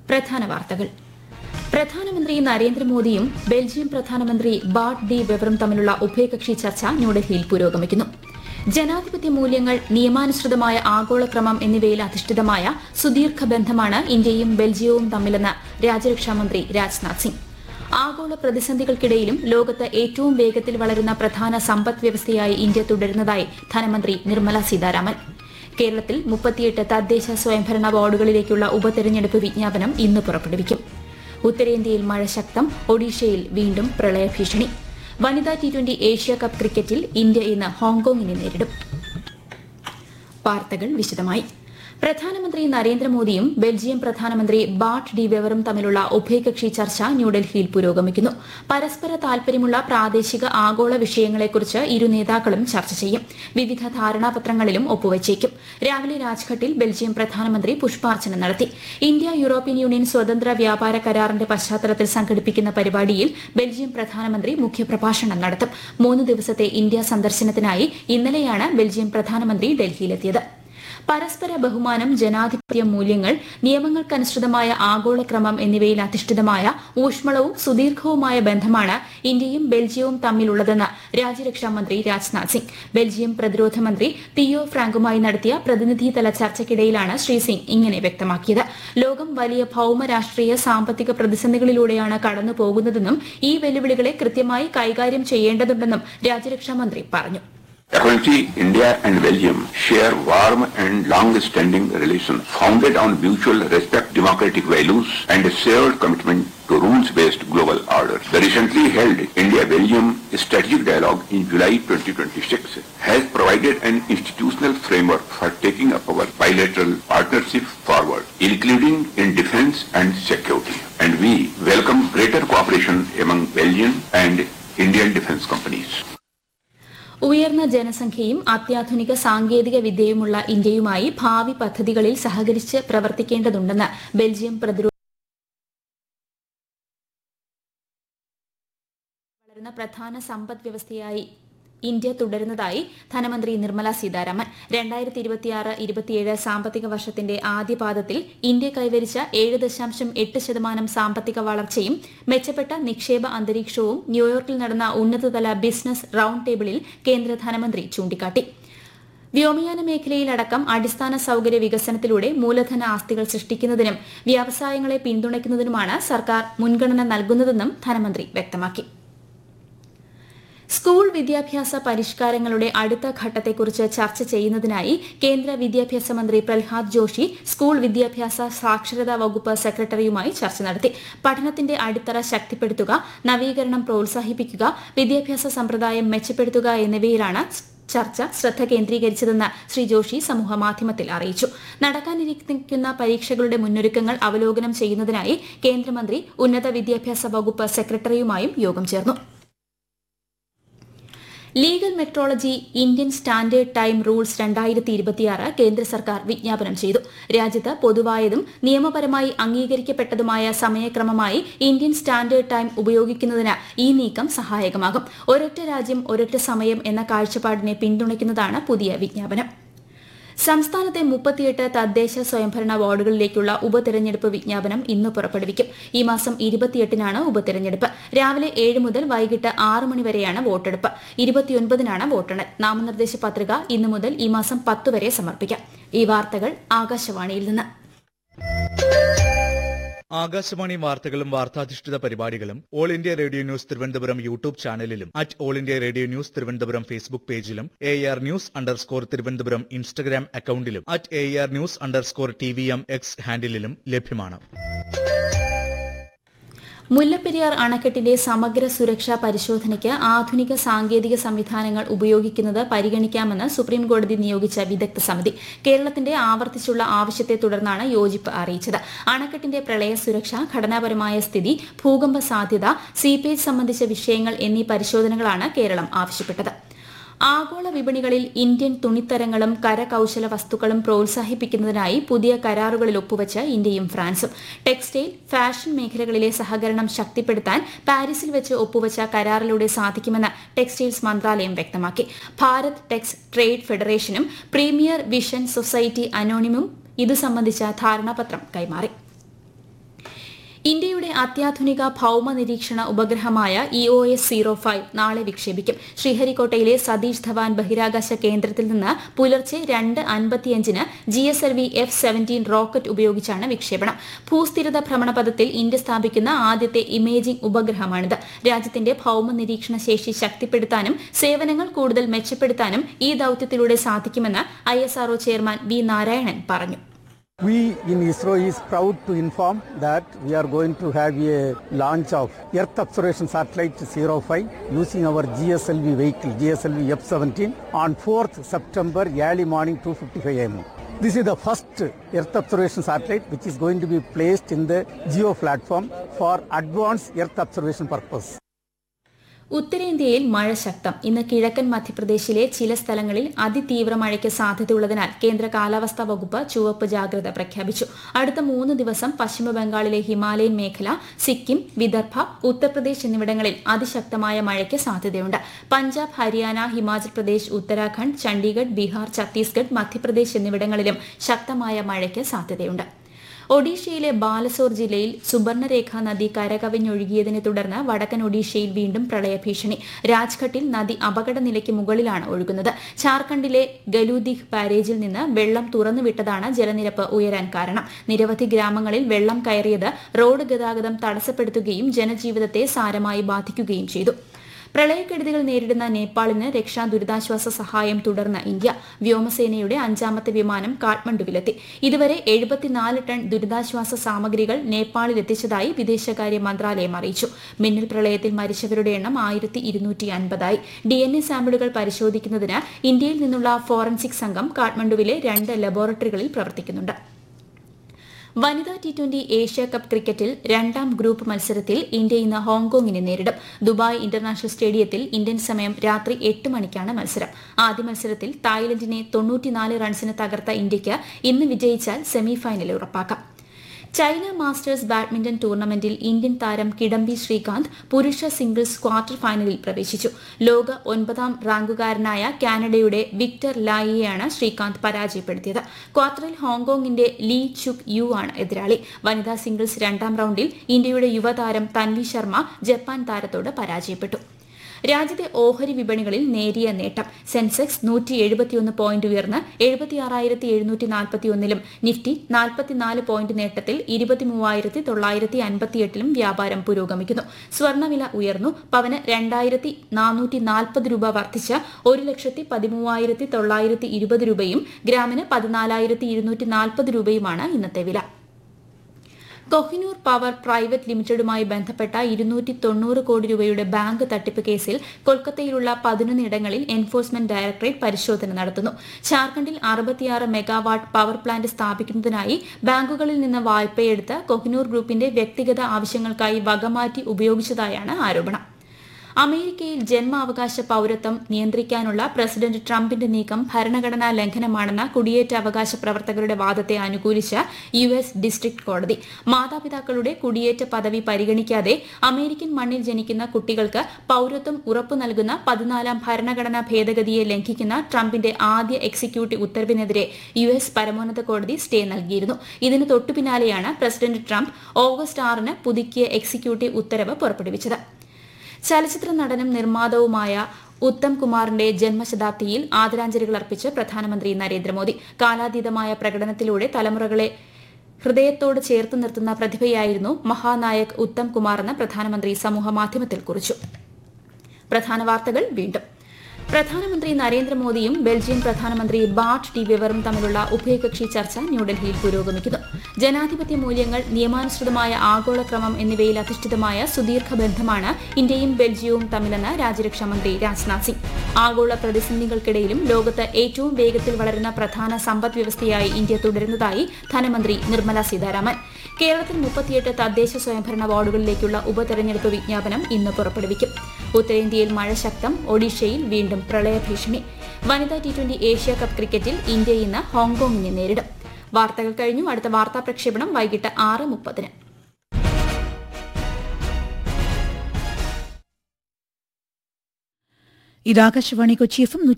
പ്രധാന വാർത്തകൾ പ്രധാനമന്ത്രി നരേന്ദ്രമോദിയും ബെൽജിയം പ്രധാനമന്ത്രി ബാർട്ട് ഡി വെവറും തമ്മിലുള്ള ഉഭയകക്ഷി ചർച്ച ന്യൂഡൽഹിയിൽ പുരോഗമിക്കുന്നു ജനാധിപത്യ മൂല്യങ്ങൾ നിയമാനുസൃതമായ ആഗോളക്രമം എന്നിവയിൽ അധിഷ്ഠിതമായ സുദീർഘ ബന്ധമാണ് ഇന്ത്യയും ബെൽജിയവും തമ്മിലെന്ന് രാജ്യരക്ഷാമന്ത്രി രാജ്നാഥ് സിംഗ് ആഗോള പ്രതിസന്ധികൾക്കിടയിലും ലോകത്ത് ഏറ്റവും വേഗത്തിൽ വളരുന്ന പ്രധാന സമ്പദ് വ്യവസ്ഥയായി ഇന്ത്യ തുടരുന്നതായി ധനമന്ത്രി നിർമ്മല സീതാരാമൻ കേരളത്തിൽ മുപ്പത്തിയെട്ട് തദ്ദേശ സ്വയംഭരണ വാർഡുകളിലേക്കുള്ള ഉപതെരഞ്ഞെടുപ്പ് വിജ്ഞാപനം ഇന്ന് പുറപ്പെടുവിക്കും ഉത്തരേന്ത്യയിൽ മഴ ശക്തം ഒഡീഷയിൽ വീണ്ടും പ്രളയഭീഷണി വനിതാ ടി ട്വന്റി ഏഷ്യ കപ്പ് ക്രിക്കറ്റിൽ ഇന്ത്യ ഇന്ന് ഹോങ്കോങ്ങിനെ നേരിടും വാർത്തകൾ വിശദമായി പ്രധാനമന്ത്രി നരേന്ദ്രമോദിയും ബെൽജിയം പ്രധാനമന്ത്രി ബാർട്ട് ഡി വെവറും തമ്മിലുള്ള ഉഭയകക്ഷി ചർച്ച ന്യൂഡൽഹിയിൽ പുരോഗമിക്കുന്നു പരസ്പര താൽപര്യമുള്ള പ്രാദേശിക ആഗോള വിഷയങ്ങളെക്കുറിച്ച് ഇരു നേതാക്കളും ചർച്ച ചെയ്യും വിവിധ ധാരണാപത്രങ്ങളിലും ഒപ്പുവച്ചേക്കും രാവിലെ രാജ്ഘട്ടിൽ ബെൽജിയം പ്രധാനമന്ത്രി പുഷ്പാർച്ചന നടത്തി ഇന്ത്യ യൂറോപ്യൻ യൂണിയൻ സ്വതന്ത്ര വ്യാപാര കരാറിന്റെ പശ്ചാത്തലത്തിൽ സംഘടിപ്പിക്കുന്ന പരിപാടിയിൽ ബെൽജിയം പ്രധാനമന്ത്രി മുഖ്യപ്രഭാഷണം നടത്തും മൂന്ന് ദിവസത്തെ ഇന്ത്യ സന്ദർശനത്തിനായി ഇന്നലെയാണ് ബെൽജിയം പ്രധാനമന്ത്രി ഡൽഹിയിലെത്തിയത് പരസ്പര ബഹുമാനം ജനാധിപത്യ മൂല്യങ്ങൾ നിയമങ്ങൾക്കനുസൃതമായ ആഗോളക്രമം എന്നിവയിൽ അധിഷ്ഠിതമായ ഊഷ്മളവും സുദീർഘവുമായ ബന്ധമാണ് ഇന്ത്യയും ബെൽജിയവും തമ്മിലുള്ളതെന്ന് രാജ്യരക്ഷാ മന്ത്രി രാജ്നാഥ് സിംഗ് ബെൽജിയം പ്രതിരോധ മന്ത്രി തിയോ ഫ്രാങ്കുമായി നടത്തിയ പ്രതിനിധിതല ചർച്ചയ്ക്കിടയിലാണ് ശ്രീ സിംഗ് ഇങ്ങനെ വ്യക്തമാക്കിയത് ലോകം വലിയ ഭൌമ രാഷ്ട്രീയ സാമ്പത്തിക പ്രതിസന്ധികളിലൂടെയാണ് കടന്നു പോകുന്നതെന്നും ഈ വെല്ലുവിളികളെ കൃത്യമായി കൈകാര്യം ചെയ്യേണ്ടതുണ്ടെന്നും രാജ്യരക്ഷാ മന്ത്രി പറഞ്ഞു Currently, India and Belgium share warm and long-standing relations founded on mutual respect, democratic values, and a shared commitment to rules-based global order. The recently held India-Belgium Strategic Dialogue in July 2026 has provided an institutional framework for taking up our bilateral partnership forward, including in defense and security. And we welcome greater cooperation among Belgian and Indian defense companies. ഉയർന്ന ജനസംഖ്യയും അത്യാധുനിക സാങ്കേതിക വിദ്യയുമുള്ള ഇന്ത്യയുമായി ഭാവി പദ്ധതികളിൽ സഹകരിച്ച് പ്രവർത്തിക്കേണ്ടതുണ്ടെന്ന് Belgium പ്രതിരോധ വളരുന്ന പ്രധാന സമ്പദ് വ്യവസ്ഥയായി ഇന്ത്യ തുടരുന്നതായി ധനമന്ത്രി നിർമ്മല സീതാരാമൻ രണ്ടായിരത്തി ഇരുപത്തിയാറ് ഇരുപത്തിയേഴ് സാമ്പത്തിക വർഷത്തിന്റെ ആദ്യപാദത്തിൽ ഇന്ത്യ കൈവരിച്ച ഏഴ് ദശാംശം എട്ട് ശതമാനം സാമ്പത്തിക വളർച്ചയും മെച്ചപ്പെട്ട നിക്ഷേപ അന്തരീക്ഷവും ന്യൂയോർക്കിൽ നടന്ന ഉന്നതതല ബിസിനസ് റൌണ്ട് ടേബിളിൽ കേന്ദ്ര ധനമന്ത്രി ചൂണ്ടിക്കാട്ടി വ്യോമയാന മേഖലയിലടക്കം അടിസ്ഥാന സൌകര്യ വികസനത്തിലൂടെ മൂലധന ആസ്തികൾ സൃഷ്ടിക്കുന്നതിനും വ്യവസായങ്ങളെ പിന്തുണയ്ക്കുന്നതിനുമാണ് സർക്കാർ മുൻഗണന നൽകുന്നതെന്നും ധനമന്ത്രി വ്യക്തമാക്കി സ്കൂൾ വിദ്യാഭ്യാസ പരിഷ്കാരങ്ങളുടെ അടുത്ത ഘട്ടത്തെക്കുറിച്ച് ചർച്ച ചെയ്യുന്നതിനായി കേന്ദ്ര വിദ്യാഭ്യാസ മന്ത്രി പ്രഹ്ലാദ് ജോഷി സ്കൂൾ വിദ്യാഭ്യാസ സാക്ഷരതാ വകുപ്പ് സെക്രട്ടറിയുമായി ചർച്ച നടത്തി പഠനത്തിന്റെ അടിത്തറ ശക്തിപ്പെടുത്തുക നവീകരണം പ്രോത്സാഹിപ്പിക്കുക വിദ്യാഭ്യാസ സമ്പ്രദായം മെച്ചപ്പെടുത്തുക എന്നിവയിലാണ് ചർച്ച ശ്രദ്ധ കേന്ദ്രീകരിച്ചതെന്ന് ശ്രീ ജോഷി സമൂഹമാധ്യമത്തിൽ അറിയിച്ചു നടക്കാനിരിക്കുന്ന പരീക്ഷകളുടെ മുന്നൊരുക്കങ്ങൾ അവലോകനം ചെയ്യുന്നതിനായി കേന്ദ്രമന്ത്രി ഉന്നത വിദ്യാഭ്യാസ വകുപ്പ് സെക്രട്ടറിയുമായും യോഗം ചേർന്നു legal metrology Indian standard time rules രണ്ടായിരത്തി ഇരുപത്തിയാറ് കേന്ദ്ര സർക്കാർ വിജ്ഞാപനം ചെയ്തു രാജ്യത്ത് പൊതുവായതും നിയമപരമായി അംഗീകരിക്കപ്പെട്ടതുമായ സമയക്രമമായി ഇന്ത്യൻ സ്റ്റാൻഡേർഡ് ടൈം ഉപയോഗിക്കുന്നതിന് ഈ നീക്കം സഹായകമാകും ഒരൊറ്റ രാജ്യം ഒരൊറ്റ സമയം എന്ന കാഴ്ചപ്പാടിനെ പിന്തുണയ്ക്കുന്നതാണ് പുതിയ വിജ്ഞാപനം സംസ്ഥാനത്തെ മുപ്പത്തിയെട്ട് തദ്ദേശ സ്വയംഭരണ വാർഡുകളിലേക്കുള്ള ഉപതെരഞ്ഞെടുപ്പ് വിജ്ഞാപനം ഇന്ന് പുറപ്പെടുവിക്കും ഈ മാസം ഇരുപത്തിയെട്ടിനാണ് ഉപതെരഞ്ഞെടുപ്പ് രാവിലെ ഏഴ് മുതൽ വൈകിട്ട് ആറ് മണിവരെയാണ് വോട്ടെടുപ്പ് ഇരുപത്തിയൊൻപതിനാണ് വോട്ടെണ്ണൽ നാമനിർദ്ദേശ പത്രിക ഇന്നു മുതൽ ഈ മാസം പത്ത് വരെ സമർപ്പിക്കാം ഈ വാർത്തകൾ ആകാശവാണിയിൽ നിന്ന് ആകാശവാണി വാർത്തകളും വാർത്താധിഷ്ഠിത പരിപാടികളും all India radio news Thiruvananthapuram YouTube ചാനലിലും at all India radio news Thiruvananthapuram Facebook പേജിലും A R news underscore Thiruvananthapuram Instagram അക്കൌണ്ടിലും at A R news underscore T V M X ഹാൻഡിലും ലഭ്യമാണ് മുല്ലപ്പെരിയാർ അണക്കെട്ടിന്റെ സമഗ്ര സുരക്ഷാ പരിശോധനയ്ക്ക് ആധുനിക സാങ്കേതിക സംവിധാനങ്ങൾ ഉപയോഗിക്കുന്നത് പരിഗണിക്കാമെന്ന് സുപ്രീംകോടതി നിയോഗിച്ച വിദഗ്ധ സമിതി കേരളത്തിന്റെ ആവർത്തിച്ചുള്ള ആവശ്യത്തെ തുടർന്നാണ് യോജിപ്പ് അറിയിച്ചത് അണക്കെട്ടിന്റെ പ്രളയ സുരക്ഷ ഘടനാപരമായ സ്ഥിതി ഭൂകമ്പ സാധ്യത സീപേജ് സംബന്ധിച്ച വിഷയങ്ങൾ എന്നീ പരിശോധനകളാണ് കേരളം ആവശ്യപ്പെട്ടത് ആഗോള വിപണികളിൽ ഇന്ത്യൻ തുണിത്തരങ്ങളും കരകൌശല വസ്തുക്കളും പ്രോത്സാഹിപ്പിക്കുന്നതിനായി പുതിയ കരാറുകളിൽ ഒപ്പുവച്ച് ഇന്ത്യയും ഫ്രാൻസും ടെക്സ്റ്റൈൽ ഫാഷൻ മേഖലകളിലെ സഹകരണം ശക്തിപ്പെടുത്താൻ പാരീസിൽ വെച്ച് ഒപ്പുവച്ച കരാറിലൂടെ സാധിക്കുമെന്ന് ടെക്സ്റ്റൈൽസ് മന്ത്രാലയം വ്യക്തമാക്കി ഭാരത് ടെക്സ് ട്രേഡ് ഫെഡറേഷനും പ്രീമിയർ വിഷൻ സൊസൈറ്റി അനോണിമും ഇതു സംബന്ധിച്ച ധാരണാപത്രം കൈമാറി ഇന്ത്യയുടെ അത്യാധുനിക ഭൌമ നിരീക്ഷണ ഉപഗ്രഹമായ E O S zero five നാളെ വിക്ഷേപിക്കും ശ്രീഹരിക്കോട്ടയിലെ സതീഷ് ധവാൻ ബഹിരാകാശ കേന്ദ്രത്തിൽ നിന്ന് പുലർച്ചെ രണ്ട് അൻപത്തിയഞ്ചിന് G S L V F seventeen rocket ഉപയോഗിച്ചാണ് വിക്ഷേപണം ഭൂസ്ഥിരത ഭ്രമണപഥത്തിൽ ഇന്ത്യ സ്ഥാപിക്കുന്ന ആദ്യത്തെ ഇമേജിംഗ് ഉപഗ്രഹമാണിത് രാജ്യത്തിന്റെ ഭൌമ നിരീക്ഷണ ശേഷി ശക്തിപ്പെടുത്താനും സേവനങ്ങൾ കൂടുതൽ മെച്ചപ്പെടുത്താനും ഈ ദൌത്യത്തിലൂടെ സാധിക്കുമെന്ന് I S R O chairman V Narayanan പറഞ്ഞു We in ISRO is proud to inform that we are going to have a launch of Earth Observation Satellite 05 using our GSLV vehicle GSLV F-17 on 4th September early morning 2:55 am. This is the first Earth observation satellite which is going to be placed in the geo platform for advanced Earth observation purpose. ഉത്തരേന്ത്യയിൽ മഴ ശക്തം ഇന്ന് കിഴക്കൻ മധ്യപ്രദേശിലെ ചില സ്ഥലങ്ങളിൽ അതിതീവ്ര മഴയ്ക്ക് സാധ്യതയുള്ളതിനാൽ കേന്ദ്ര കാലാവസ്ഥാ വകുപ്പ് ചുവപ്പ് ജാഗ്രത പ്രഖ്യാപിച്ചു അടുത്ത മൂന്ന് ദിവസം പശ്ചിമ ബംഗാളിലെ ഹിമാലയൻ മേഖല സിക്കിം വിദർഭ ഉത്തർപ്രദേശ് എന്നിവിടങ്ങളിൽ അതിശക്തമായ മഴയ്ക്ക് സാധ്യതയുണ്ട് പഞ്ചാബ് ഹരിയാന ഹിമാചൽ പ്രദേശ് ഉത്തരാഖണ്ഡ് ചണ്ഡീഗഡ് ബീഹാർ ഛത്തീസ്ഗഡ് മധ്യപ്രദേശ് എന്നിവിടങ്ങളിലും ശക്തമായ മഴയ്ക്ക് സാധ്യതയുണ്ട് ഒഡീഷയിലെ ബാലസോർ ജില്ലയിൽ സുബർണരേഖ നദി കരകവിഞ്ഞൊഴുകിയതിനെ തുടർന്ന് വടക്കൻ ഒഡീഷയിൽ വീണ്ടും പ്രളയഭീഷണി രാജ്ഘട്ടിൽ നദി അപകടനിലയ്ക്ക് മുകളിലാണ് ഒഴുകുന്നത് ഝാർഖണ്ഡിലെ ഗലൂദിഹ് ബാരേജിൽ നിന്ന് വെള്ളം തുറന്നുവിട്ടതാണ് ജലനിരപ്പ് ഉയരാൻ കാരണം നിരവധി ഗ്രാമങ്ങളിൽ വെള്ളം കയറിയത് റോഡ് ഗതാഗതം തടസ്സപ്പെടുത്തുകയും ജനജീവിതത്തെ സാരമായി ബാധിക്കുകയും ചെയ്തു പ്രളയക്കെടുതികൾ നേരിടുന്ന നേപ്പാളിന് രക്ഷാ ദുരിതാശ്വാസ സഹായം തുടർന്ന് ഇന്ത്യ വ്യോമസേനയുടെ അഞ്ചാമത്തെ വിമാനം കാഠ്മണ്ഡുവിലെത്തി ഇതുവരെ എഴുപത്തിനാല് ടൺ ദുരിതാശ്വാസ സാമഗ്രികൾ നേപ്പാളിൽ എത്തിച്ചതായി വിദേശകാര്യ മന്ത്രാലയം അറിയിച്ചു മിന്നൽ പ്രളയത്തിൽ മരിച്ചവരുടെ എണ്ണം ആയിരത്തി ഇരുന്നൂറ്റി അൻപതായി ഡി എൻ എ സാമ്പിളുകൾ പരിശോധിക്കുന്നതിന് ഇന്ത്യയിൽ നിന്നുള്ള ഫോറൻസിക് സംഘം കാഠ്മണ്ഡുവിലെ രണ്ട് ലബോറട്ടറികളിൽ പ്രവർത്തിക്കുന്നുണ്ട് വനിതാ ടി ട്വന്റി ഏഷ്യ കപ്പ് ക്രിക്കറ്റിൽ രണ്ടാം ഗ്രൂപ്പ് മത്സരത്തിൽ ഇന്ത്യ ഇന്ന് ഹോങ്കോങ്ങിനെ നേരിടും ദുബായ് ഇന്റർനാഷണൽ സ്റ്റേഡിയത്തിൽ ഇന്ത്യൻ സമയം രാത്രി എട്ട് മണിക്കാണ് മത്സരം ആദ്യ മത്സരത്തിൽ തായ്ലൻഡിനെ തൊണ്ണൂറ്റിനാല് റൺസിന് തകർത്ത ഇന്ത്യയ്ക്ക് ഇന്ന് വിജയിച്ചാൽ സെമിഫൈനൽ ഉറപ്പാക്കാം ചൈന മാസ്റ്റേഴ്സ് ബാഡ്മിന്റൺ ടൂർണമെന്റിൽ ഇന്ത്യൻ താരം കിഡംബി ശ്രീകാന്ത് പുരുഷ സിംഗിൾസ് ക്വാർട്ടർ ഫൈനലിൽ പ്രവേശിച്ചു ലോക ഒൻപതാം റാങ്കുകാരനായ കാനഡയുടെ വിക്ടർ ലായിയെയാണ് ശ്രീകാന്ത് പരാജയപ്പെടുത്തിയത് ക്വാർട്ടറിൽ ഹോങ്കോങ്ങിന്റെ ലീ ചുക് യു ആണ് എതിരാളി വനിതാ സിംഗിൾസ് രണ്ടാം റൌണ്ടിൽ ഇന്ത്യയുടെ യുവതാരം തൻവി ശർമ്മ ജപ്പാൻ താരത്തോട് പരാജയപ്പെട്ടു രാജ്യത്തെ ഓഹരി വിപണികളിൽ നേരിയ നേട്ടം സെൻസെക്സ് നൂറ്റി എഴുപത്തിയൊന്ന് പോയിന്റ് ഉയർന്ന് എഴുപത്തിയാറായിരത്തി എഴുന്നൂറ്റി നാൽപ്പത്തിയൊന്നിലും നിഫ്റ്റി നാൽപ്പത്തിനാല് പോയിന്റ് നേട്ടത്തിൽ ഇരുപത്തിമൂവായിരത്തി തൊള്ളായിരത്തി അൻപത്തിയെട്ടിലും വ്യാപാരം പുരോഗമിക്കുന്നു സ്വർണ്ണവില ഉയർന്നു പവന് രണ്ടായിരത്തി നാനൂറ്റി നാൽപ്പത് രൂപ വർദ്ധിച്ച് ഒരു ലക്ഷത്തി പതിമൂവായിരത്തി തൊള്ളായിരത്തി ഇരുപത് രൂപയും ഗ്രാമിന് പതിനാലായിരത്തി ഇരുന്നൂറ്റി നാൽപ്പത് രൂപയുമാണ് ഇന്നത്തെ വില കൊഹിനൂർ പവർ പ്രൈവറ്റ് ലിമിറ്റഡുമായി ബന്ധപ്പെട്ട ഇരുന്നൂറ്റി തൊണ്ണൂറ് കോടി രൂപയുടെ ബാങ്ക് തട്ടിപ്പ് കേസിൽ കൊൽക്കത്തയിലുള്ള പതിനൊന്നിടങ്ങളിൽ എൻഫോഴ്സ്മെന്റ് ഡയറക്ടറേറ്റ് പരിശോധന നടത്തുന്നു ഝാർഖണ്ഡിൽ അറുപത്തിയാറ് മെഗാവാട്ട് പവർ പ്ലാന്റ് സ്ഥാപിക്കുന്നതിനായി ബാങ്കുകളിൽ നിന്ന് വായ്പയെടുത്ത് കൊഹിനൂർ ഗ്രൂപ്പിന്റെ വ്യക്തിഗത ആവശ്യങ്ങൾക്കായി വകമാറ്റി ഉപയോഗിച്ചതായാണ് ആരോപണം അമേരിക്കയിൽ ജന്മാവകാശ പൌരത്വം നിയന്ത്രിക്കാനുള്ള പ്രസിഡന്റ് ട്രംപിന്റെ നീക്കം ഭരണഘടനാ ലംഘനമാണെന്ന കുടിയേറ്റ അവകാശ പ്രവർത്തകരുടെ വാദത്തെ അനുകൂലിച്ച് യു എസ് ഡിസ്ട്രിക്ട് കോടതി മാതാപിതാക്കളുടെ കുടിയേറ്റ പദവി പരിഗണിക്കാതെ അമേരിക്കൻ മണ്ണിൽ ജനിക്കുന്ന കുട്ടികൾക്ക് പൌരത്വം ഉറപ്പു നൽകുന്ന പതിനാലാം ഭരണഘടനാ ഭേദഗതിയെ ലംഘിക്കുന്ന ട്രംപിന്റെ ആദ്യ എക്സിക്യൂട്ടീവ് ഉത്തരവിനെതിരെ യു എസ് പരമോന്നത കോടതി സ്റ്റേ നൽകിയിരുന്നു ഇതിന് തൊട്ടുപിന്നാലെയാണ് പ്രസിഡന്റ് ട്രംപ് ഓഗസ്റ്റ് ആറിന് പുതുക്കിയ എക്സിക്യൂട്ടീവ് ഉത്തരവ് പുറപ്പെടുവിച്ചത് ചലച്ചിത്ര നടനും നിർമ്മാതാവുമായ ഉത്തം കുമാറിന്റെ ജന്മശതാബ്ദിയിൽ ആദരാഞ്ജലികൾ അർപ്പിച്ച് പ്രധാനമന്ത്രി നരേന്ദ്രമോദി കാലാതീതമായ പ്രകടനത്തിലൂടെ തലമുറകളെ ഹൃദയത്തോട് ചേർത്ത് നിർത്തുന്ന പ്രതിഭയായിരുന്നു മഹാനായക് ഉത്തം കുമാറെന്ന് പ്രധാനമന്ത്രി സമൂഹമാധ്യമത്തിൽ കുറിച്ചു പ്രധാന വാർത്തകൾ വീണ്ടും പ്രധാനമന്ത്രി നരേന്ദ്രമോദിയും ബെൽജിയം പ്രധാനമന്ത്രി ബാട്ട് ഡി വെവറും തമ്മിലുള്ള ഉഭയകക്ഷി ചർച്ച ന്യൂഡൽഹിയിൽ പുരോഗമിക്കുന്നു ജനാധിപത്യ മൂല്യങ്ങൾ നിയമാനുസൃതമായ ആഗോളക്രമം എന്നിവയിൽ അധിഷ്ഠിതമായ സുദീർഘ ബന്ധമാണ് ഇന്ത്യയും ബെൽജിയവും തമ്മിലെന്ന് രാജ്യരക്ഷാമന്ത്രി രാജ്നാഥ് സിംഗ് ആഗോള പ്രതിസന്ധികൾക്കിടയിലും ലോകത്ത് ഏറ്റവും വേഗത്തിൽ വളരുന്ന പ്രധാന സമ്പദ് വ്യവസ്ഥയായി ഇന്ത്യ തുടരുന്നതായി ധനമന്ത്രി നിർമ്മല സീതാരാമൻ കേരളത്തിൽ മുപ്പത്തിയെട്ട് തദ്ദേശ സ്വയംഭരണ വാർഡുകളിലേക്കുള്ള ഉപതെരഞ്ഞെടുപ്പ് വിജ്ഞാപനം ഇന്ന് പുറപ്പെടുവിക്കും ഉത്തരേന്ത്യയിൽ മഴ ശക്തം ഒഡീഷയിൽ വീണ്ടും പ്രളയഭീഷണി വനിതാ ടി ട്വന്റി ഏഷ്യ കപ്പ് ക്രിക്കറ്റിൽ ഇന്ത്യ ഇന്ന് ഹോങ്കോങ്ങിനെ നേരിടും വാർത്തകൾ കഴിഞ്ഞു അടുത്ത വാർത്താ പ്രക്ഷേപണം വൈകിട്ട് ആറ് മുപ്പതിന് ഇത് ആകാശവാണി കൊച്ചി എഫ് എം